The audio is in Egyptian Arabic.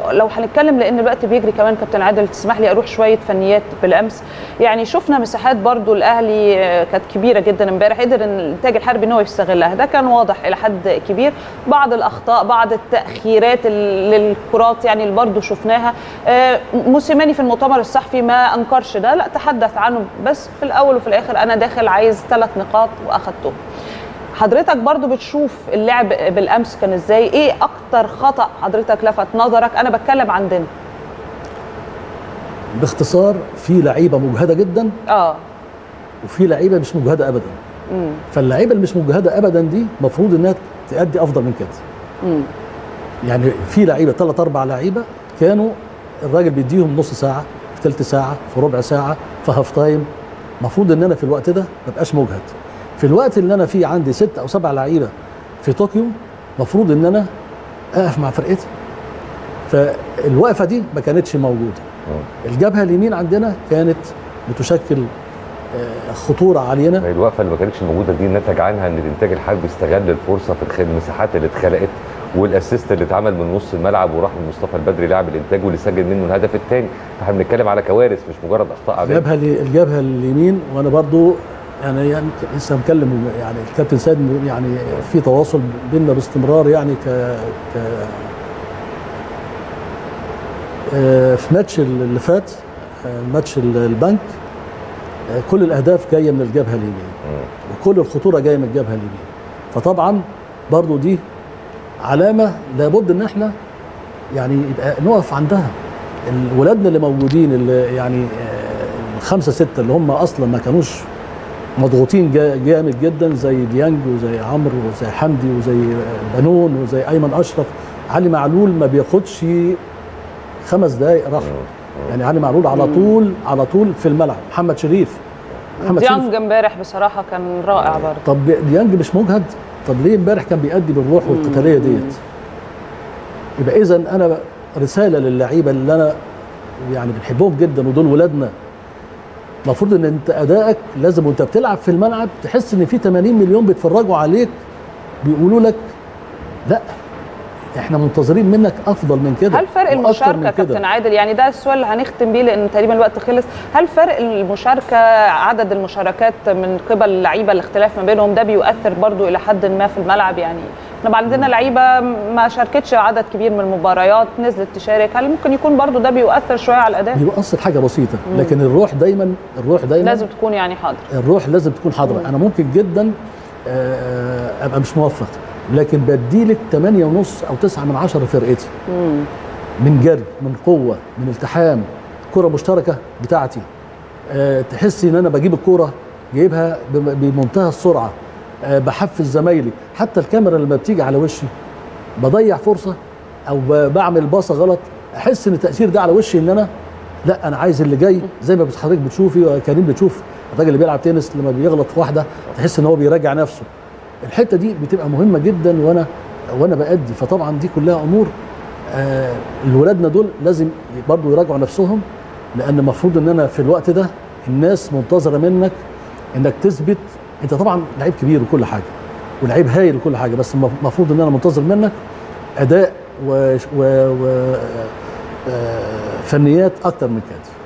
لو هنتكلم لان الوقت بيجري كمان كابتن عادل تسمح لي اروح شويه فنيات بالامس يعني شفنا مساحات برضو الاهلي آه، كانت كبيره جدا امبارح قدر ان الانتاج الحربي ان هو يستغلها ده كان واضح الى حد كبير بعض الاخطاء بعض التاخيرات ال- للكرات يعني اللي برضو شفناها آه، موسيماني في المؤتمر الصحفي ما انكرش ده لا تحدث عنه بس في الاول وفي الاخر انا داخل عايز ثلاث نقاط واخدتهم حضرتك برضو بتشوف اللعب بالامس كان ازاي ايه اكتر خطا حضرتك لفت نظرك انا بتكلم عندنا باختصار في لعيبه مجهده جدا اه وفي لعيبه مش مجهده ابدا امم فاللعيبه اللي مش مجهده ابدا دي المفروض انها تأدي افضل من كده امم يعني في لعيبه ثلاث اربع لعيبه كانوا الراجل بيديهم نص ساعه في ثلث ساعه في ربع ساعه في هاف تايم المفروض ان انا في الوقت ده ما ابقاش مجهد في الوقت اللي انا فيه عندي ست او سبع لعيبه في طوكيو المفروض ان انا اقف مع فرقتي فالوقفه دي ما كانتش موجوده الجبهه اليمين عندنا كانت بتشكل آه، خطوره علينا ما هي الوقفه اللي ما كانتش موجوده دي نتج عنها ان الانتاج الحربي استغل الفرصه في الخ- المساحات اللي اتخلقت والاسيست اللي اتعمل من نص الملعب وراح لمصطفى البدري لاعب الانتاج واللي سجل منه الهدف الثاني فاحنا بنتكلم على كوارث مش مجرد اخطاء عاديه الجبهه ال- الجبهه اليمين وانا برضو يعني, يعني لسه مكلم يعني الكابتن سيد يعني في تواصل بيننا باستمرار يعني ك ك آه، في ماتش اللي فات آه، ماتش ال- البنك آه، كل الاهداف جايه من الجبهه اليمين مم. وكل الخطوره جايه من الجبهه اليمين فطبعا برضو دي علامه لابد ان احنا يعني يبقى نقف عندها ال- ولادنا اللي موجودين اللي يعني آه، الخمسه سته اللي هم اصلا ما كانوش مضغوطين جا- جامد جدا زي ديانج وزي عمرو وزي حمدي وزي آه، بنون وزي ايمن اشرف علي معلول ما بياخدش خمس دقائق راحه يعني علي معلول على طول على طول في الملعب محمد شريف محمد شريف ديانج امبارح بصراحه كان رائع برضه طب ديانج مش مجهد طب ليه امبارح كان بيأدي بالروح والقتاليه ديت يبقى اذا انا رساله للعيبه اللي انا يعني بنحبهم جدا ودول ولادنا المفروض ان انت ادائك لازم وانت بتلعب في الملعب تحس ان في 80 مليون بيتفرجوا عليك بيقولوا لك لا احنا منتظرين منك افضل من كده هل فرق وأكتر المشاركه من كده. كابتن عادل يعني ده السؤال اللي هنختم بيه لان تقريبا الوقت خلص هل فرق المشاركه عدد المشاركات من قبل اللعيبه الاختلاف ما بينهم ده بيؤثر برضو الى حد ما في الملعب يعني احنا بقى عندنا لعيبه ما شاركتش عدد كبير من المباريات نزلت تشارك هل ممكن يكون برضو ده بيؤثر شويه على الاداء بيؤثر حاجه بسيطه لكن الروح دايما الروح دايما لازم تكون يعني حاضر الروح لازم تكون حاضره انا ممكن جدا آه، ابقى مش موفق لكن بديلك 8 ونص او 9 من 10 فرقتي مم. من جري من قوه من التحام كره مشتركه بتاعتي آه، تحسي ان انا بجيب الكوره جايبها بم- بمنتهى السرعه آه، بحفز زمايلي حتى الكاميرا لما بتيجي على وشي بضيع فرصه او ب- بعمل باصه غلط احس ان التاثير ده على وشي ان انا لا انا عايز اللي جاي زي ما بت- حضرتك بتشوفي وكريم بتشوف الراجل اللي بيلعب تنس لما بيغلط في واحده تحس ان هو بيراجع نفسه الحته دي بتبقى مهمه جدا وانا وانا بادي فطبعا دي كلها امور آه الولادنا دول لازم برضو يراجعوا نفسهم لان المفروض ان انا في الوقت ده الناس منتظره منك انك تثبت انت طبعا لعيب كبير وكل حاجه ولعيب هايل وكل حاجه بس المفروض ان انا منتظر منك اداء و, و... و... آه، فنيات اكتر من كده